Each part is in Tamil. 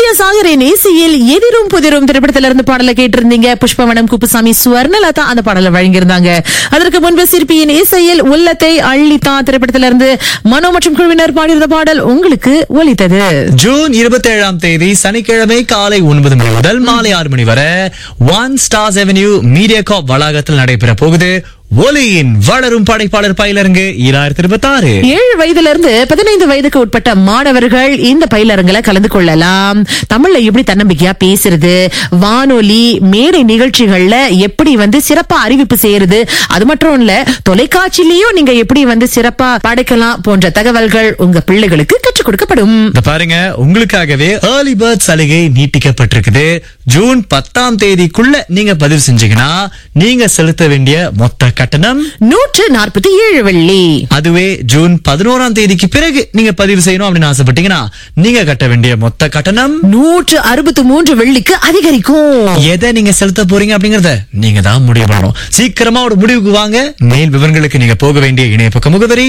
வித்யாசாகரின் இசையில் எதிரும் புதிரும் திரைப்படத்துல இருந்து பாடலை கேட்டிருந்தீங்க புஷ்பவனம் குப்புசாமி சுவர்ணலதா அந்த பாடலை வழங்கியிருந்தாங்க அதற்கு முன்பு சிற்பியின் இசையில் உள்ளத்தை அள்ளித்தா திரைப்படத்துல இருந்து மனோ மற்றும் குழுவினர் பாடியிருந்த பாடல் உங்களுக்கு ஒலித்தது ஜூன் இருபத்தி ஏழாம் தேதி சனிக்கிழமை காலை ஒன்பது மணி முதல் மாலை ஆறு மணி வரை one stars avenue media corp வளாகத்தில் நடைபெற போகுது ஒலியின் வளரும் படைப்பாளர் பயிலரங்கு இரண்டாயிரத்தி இருபத்தி ஆறு ஏழு வயதுல இருந்து பதினைந்து வயதுக்கு உட்பட்ட மாணவர்கள் இந்த பயிலரங்குல கலந்து கொள்ளலாம் தமிழ்ல எப்படி தன்னம்பிக்கையா பேசுறது வானொலி மேடை நிகழ்ச்சிகள்ல எப்படி வந்து சிறப்பா அறிவிப்பு செய்யறது அது மட்டும் இல்ல தொலைக்காட்சியிலயும் நீங்க எப்படி வந்து சிறப்பா படைக்கலாம் போன்ற தகவல்கள் உங்க பிள்ளைகளுக்கு கற்றுக் கொடுக்கப்படும் இந்த பாருங்க உங்களுக்காகவே ஏர்லி பேர்ட் சலுகை நீட்டிக்கப்பட்டிருக்குது ஜூன் பத்தாம் தேதிக்குள்ள நீங்க பதிவு செஞ்சீங்கன்னா நீங்க செலுத்த வேண்டிய மொத்த கட்டணம் நூற்று நாற்பத்தி ஏழு வெள்ளி அதுவே ஜூன் பதினோராம் தேதிக்கு பிறகு நீங்க பதிவு செய்யணும் அப்படின்னு ஆசைப்பட்டீங்கன்னா நீங்க கட்ட வேண்டிய மொத்த கட்டணம் நூற்று அறுபத்தி மூன்று வெள்ளிக்கு அதிகரிக்கும் எதை நீங்க செலுத்த போறீங்க அப்படிங்கறத நீங்க தான் முடிவு பண்ணணும் சீக்கிரமா ஒரு முடிவுக்கு வாங்க மேல் விவரங்களுக்கு நீங்க போக வேண்டிய இணைய பக்க முகவரி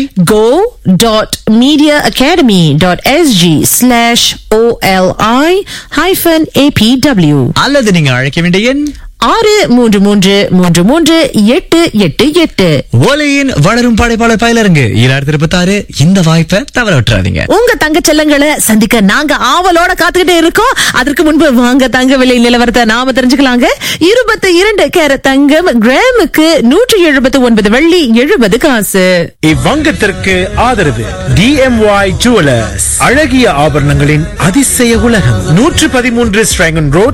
go.mediaacademy.sg slash OLI hyphen APW அல்லது நீங்க அழைக்க வேண்டிய எண் ஆறு மூன்று மூன்று மூன்று மூன்று எட்டு எட்டு எட்டு ஒலியின் வளரும் படைப்பாளர் பயிலரங்கு இரண்டாயிரத்தி இருபத்தி ஆறு இந்த வாய்ப்பை தவற விட்டுறாதீங்க உங்க தங்க செல்லங்களை சந்திக்க நாங்க ஆவலோட காத்துக்கிட்டே இருக்கோம் அதற்கு முன்பு வாங்க தங்க விலை நிலவரத்தை நாம தெரிஞ்சுக்கலாங்க இருபத்தி இரண்டு கேரட் தங்கம் கிராமுக்கு நூற்றி எழுபத்தி ஒன்பது வெள்ளி எழுபது காசு இவ்வங்கத்திற்கு ஆதரவு டிஎம்ஒய் ஜுவலர்ஸ் அழகிய ஆபரணங்களின் அதிசய உலகம் நூற்று பதிமூன்று ஸ்ட்ராங்கன் ரோட்